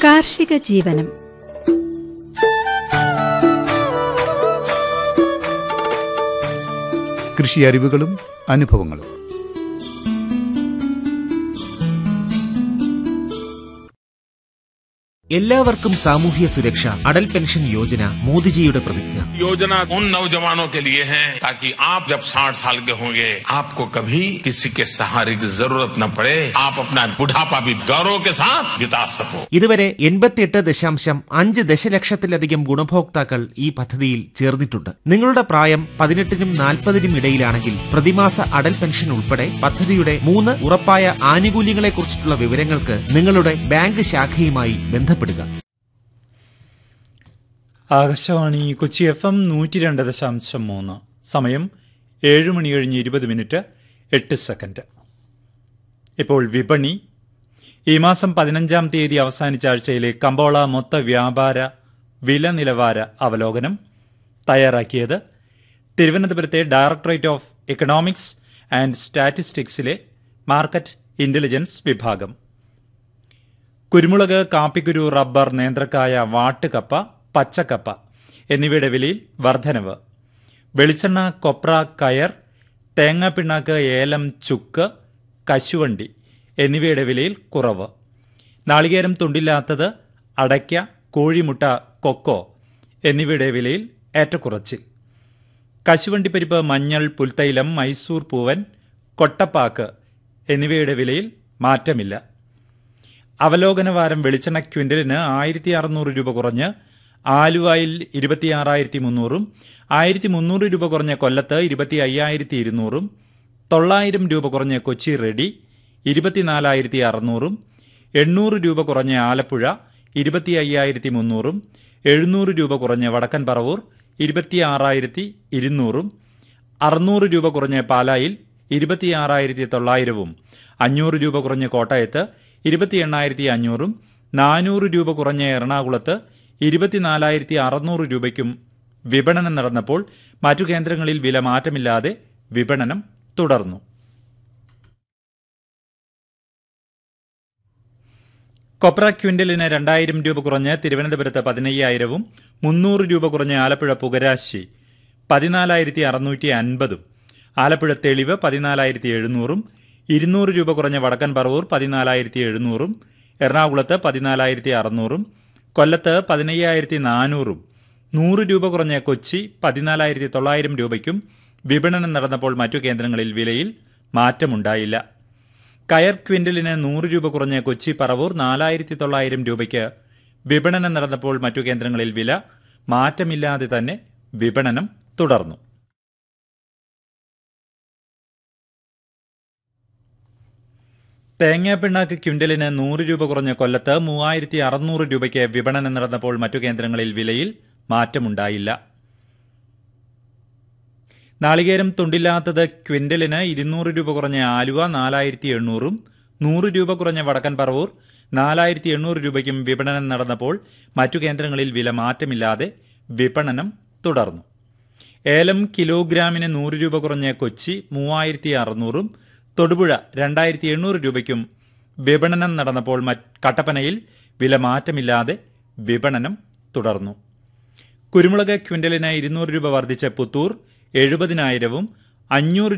കാർഷിക ജീവനം കൃഷി അറിവുകളും അനുഭവങ്ങളും എല്ലാവർക്കും സാമൂഹ്യ സുരക്ഷ അടൽ പെൻഷൻ യോജന മോദിജിയുടെ പ്രതിജ്ഞ योजना उन नौजवानों के लिए है ताकि आप जब 60 साल के होंगे आपको कभी किसी के सहारे की जरूरत न पड़े आप अपना बुढ़ापा भी गौरव के साथ बिता सको ഇതുവരെ എൺപത്തിയെട്ട് ദശാംശം അഞ്ച് ദശലക്ഷത്തിലധികം ഗുണഭോക്താക്കൾ ഈ പദ്ധതിയിൽ ചേർന്നിട്ടുണ്ട് നിങ്ങളുടെ പ്രായം പതിനെട്ടിനും നാൽപ്പതിനും ഇടയിലാണെങ്കിൽ പ്രതിമാസ അടൽ പെൻഷൻ ഉൾപ്പെടെ പദ്ധതിയുടെ മൂന്ന് ഉറപ്പായ ആനുകൂല്യങ്ങളെക്കുറിച്ചിട്ടുള്ള വിവരങ്ങൾക്ക് നിങ്ങളുടെ ബാങ്ക് ശാഖയുമായി ബന്ധപ്പെടുക ആകാശവാണി കൊച്ചി എഫ് എം നൂറ്റി രണ്ട് ദശാംശം മൂന്ന് സമയം ഏഴ് മണി കഴിഞ്ഞ് ഇരുപത് മിനിറ്റ് എട്ട് സെക്കൻഡ് ഇപ്പോൾ വിപണി ഈ മാസം പതിനഞ്ചാം തീയതി അവസാനിച്ച ആഴ്ചയിലെ കമ്പോള മൊത്ത വ്യാപാര വില നിലവാര അവലോകനം തയ്യാറാക്കിയത് തിരുവനന്തപുരത്തെ ഡയറക്ടറേറ്റ് ഓഫ് എക്കണോമിക്സ് ആൻഡ് സ്റ്റാറ്റിസ്റ്റിക്സിലെ മാർക്കറ്റ് ഇന്റലിജൻസ് വിഭാഗം കുരുമുളക് കാപ്പിക്കുരു റബ്ബർ നേന്ത്രക്കായ വാട്ടുകപ്പ പച്ചക്കപ്പ എന്നിവയുടെ വിലയിൽ വർധനവ് വെളിച്ചെണ്ണ കൊപ്ര കയർ തേങ്ങാപ്പിണ്ണാക്ക് ഏലം ചുക്ക് കശുവണ്ടി എന്നിവയുടെ വിലയിൽ കുറവ് നാളികേരം തുണ്ടില്ലാത്തത് അടയ്ക്ക കോഴിമുട്ട കൊക്കോ എന്നിവയുടെ വിലയിൽ ഏറ്റക്കുറച്ചിൽ കശുവണ്ടി പരിപ്പ് മഞ്ഞൾ പുൽത്തൈലം മൈസൂർ പൂവൻ കൊട്ടപ്പാക്ക് എന്നിവയുടെ വിലയിൽ മാറ്റമില്ല അവലോകന വാരം വെളിച്ചെണ്ണ ക്വിൻ്റലിന് ആയിരത്തി അറുന്നൂറ് രൂപ കുറഞ്ഞ് ആലുവായിൽ ഇരുപത്തിയാറായിരത്തി മുന്നൂറും ആയിരത്തി മുന്നൂറ് രൂപ കുറഞ്ഞ കൊല്ലത്ത് ഇരുപത്തി അയ്യായിരത്തി ഇരുന്നൂറും തൊള്ളായിരം രൂപ കുറഞ്ഞ കൊച്ചി റെഡി ഇരുപത്തിനാലായിരത്തി അറുന്നൂറും എണ്ണൂറ് രൂപ കുറഞ്ഞ ആലപ്പുഴ ഇരുപത്തി അയ്യായിരത്തി മുന്നൂറും എഴുന്നൂറ് രൂപ കുറഞ്ഞ വടക്കൻ പറവൂർ ഇരുപത്തി ആറായിരത്തി ഇരുന്നൂറും അറുന്നൂറ് രൂപ കുറഞ്ഞ പാലായിൽ ഇരുപത്തിയാറായിരത്തി തൊള്ളായിരവും അഞ്ഞൂറ് രൂപ കുറഞ്ഞ കോട്ടയത്ത് ഇരുപത്തി എണ്ണായിരത്തി അഞ്ഞൂറും നാനൂറ് രൂപ കുറഞ്ഞ എറണാകുളത്ത് ഇരുപത്തിനാലായിരത്തി അറുന്നൂറ് രൂപയ്ക്കും വിപണനം നടന്നപ്പോൾ മറ്റു കേന്ദ്രങ്ങളിൽ വില മാറ്റമില്ലാതെ വിപണനം തുടർന്നു കൊപ്ര ക്വിൻ്റലിന് രണ്ടായിരം രൂപ കുറഞ്ഞ് തിരുവനന്തപുരത്ത് പതിനയ്യായിരവും മുന്നൂറ് രൂപ കുറഞ്ഞ് ആലപ്പുഴ പുകരാശി പതിനാലായിരത്തി അറുന്നൂറ്റി അൻപതും ആലപ്പുഴ തെളിവ് പതിനാലായിരത്തി എഴുന്നൂറും ഇരുന്നൂറ് രൂപ കുറഞ്ഞ വടക്കൻ പറവൂർ പതിനാലായിരത്തി എഴുന്നൂറും എറണാകുളത്ത് പതിനാലായിരത്തി അറുന്നൂറും കൊല്ലത്ത് പതിനയ്യായിരത്തി നാനൂറും നൂറ് രൂപ കുറഞ്ഞ കൊച്ചി പതിനാലായിരത്തി തൊള്ളായിരം രൂപയ്ക്കും വിപണനം നടന്നപ്പോൾ മറ്റു കേന്ദ്രങ്ങളിൽ വിലയിൽ മാറ്റമുണ്ടായില്ല കയർ ക്വിൻ്റലിന് നൂറ് രൂപ കുറഞ്ഞ കൊച്ചി പറവൂർ നാലായിരത്തി തൊള്ളായിരം രൂപയ്ക്ക് വിപണനം നടന്നപ്പോൾ മറ്റു കേന്ദ്രങ്ങളിൽ വില മാറ്റമില്ലാതെ തന്നെ വിപണനം തുടർന്നു തേങ്ങാപ്പിണ്ണാക്ക് ക്വിൻ്റലിന് നൂറ് രൂപ കുറഞ്ഞ കൊല്ലത്ത് മൂവായിരത്തി അറുന്നൂറ് രൂപയ്ക്ക് വിപണനം നടന്നപ്പോൾ മറ്റു കേന്ദ്രങ്ങളിൽ വിലയിൽ മാറ്റമുണ്ടായില്ല നാളികേരം തുണ്ടില്ലാത്തത് ക്വിൻ്റലിന് ഇരുന്നൂറ് രൂപ കുറഞ്ഞ ആലുവ നാലായിരത്തി എണ്ണൂറും നൂറ് രൂപ കുറഞ്ഞ വടക്കൻ പറവൂർ നാലായിരത്തി എണ്ണൂറ് രൂപയ്ക്കും വിപണനം നടന്നപ്പോൾ മറ്റു കേന്ദ്രങ്ങളിൽ വില മാറ്റമില്ലാതെ വിപണനം തുടർന്നു ഏലം കിലോഗ്രാമിന് നൂറ് രൂപ കുറഞ്ഞ കൊച്ചി മൂവായിരത്തി അറുന്നൂറും തൊടുപുഴ രണ്ടായിരത്തി എണ്ണൂറ് രൂപയ്ക്കും വിപണനം നടന്നപ്പോൾ മറ്റ് കട്ടപ്പനയിൽ വില മാറ്റമില്ലാതെ വിപണനം തുടർന്നു കുരുമുളക് ക്വിൻ്റലിന് ഇരുന്നൂറ് രൂപ വർദ്ധിച്ച പുത്തൂർ എഴുപതിനായിരവും അഞ്ഞൂറ്